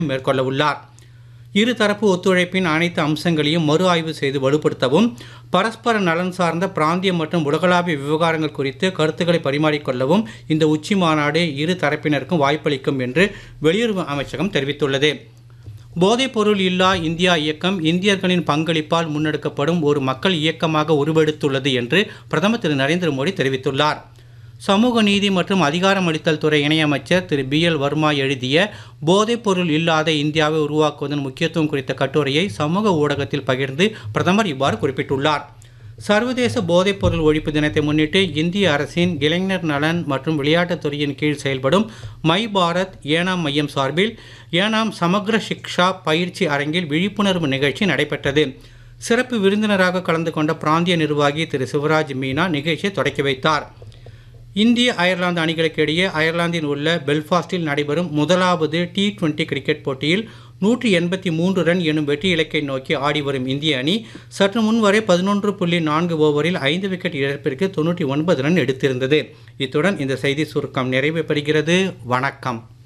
மேற்கொள்ள உள்ளார் இருதரப்பு ஒத்துழைப்பின் அனைத்து அம்சங்களையும் மறு ஆய்வு செய்து வலுப்படுத்தவும் பரஸ்பர நலன் சார்ந்த பிராந்திய மற்றும் உலகளாவிய விவகாரங்கள் குறித்து கருத்துக்களை பரிமாறிக்கொள்ளவும் இந்த உச்சி மாநாடு இரு தரப்பினருக்கும் வாய்ப்பளிக்கும் என்று வெளியுறவு அமைச்சகம் தெரிவித்துள்ளது போதைப்பொருள் இல்லா இந்தியா இயக்கம் இந்தியர்களின் பங்களிப்பால் முன்னெடுக்கப்படும் ஒரு மக்கள் இயக்கமாக உருவெடுத்துள்ளது என்று பிரதமர் திரு நரேந்திர மோடி தெரிவித்துள்ளார் சமூக நீதி மற்றும் அதிகாரமளித்தல் துறை இணையமைச்சர் திரு பி எல் வர்மா எழுதிய போதைப்பொருள் இல்லாத இந்தியாவை உருவாக்குவதன் முக்கியத்துவம் குறித்த கட்டுரையை சமூக ஊடகத்தில் பகிர்ந்து பிரதமர் இவ்வாறு குறிப்பிட்டுள்ளார் சர்வதேச போதைப்பொருள் ஒழிப்பு தினத்தை முன்னிட்டு இந்திய அரசின் இளைஞர் நலன் மற்றும் விளையாட்டுத் துறையின் கீழ் செயல்படும் மை பாரத் ஏனாம் மையம் சார்பில் ஏனாம் சமக்ர சிக்ஷா பயிற்சி அரங்கில் விழிப்புணர்வு நிகழ்ச்சி நடைபெற்றது சிறப்பு விருந்தினராக கலந்து கொண்ட பிராந்திய நிர்வாகி திரு சிவராஜ் மீனா நிகழ்ச்சியை தொடக்கி வைத்தார் இந்திய அயர்லாந்து அணிகளுக்கு இடையே அயர்லாந்தில் உள்ள பெல்ஃபாஸ்டில் நடைபெறும் முதலாவது டி டுவெண்டி கிரிக்கெட் போட்டியில் நூற்றி எண்பத்தி மூன்று ரன் எனும் வெற்றி இலக்கை நோக்கி ஆடி வரும் இந்திய அணி சற்று முன்வரை பதினொன்று புள்ளி நான்கு ஓவரில் ஐந்து விக்கெட் இழப்பிற்கு தொண்ணூற்றி ஒன்பது ரன் எடுத்திருந்தது இத்துடன் இந்த செய்தி சுருக்கம் நிறைவு பெறுகிறது வணக்கம்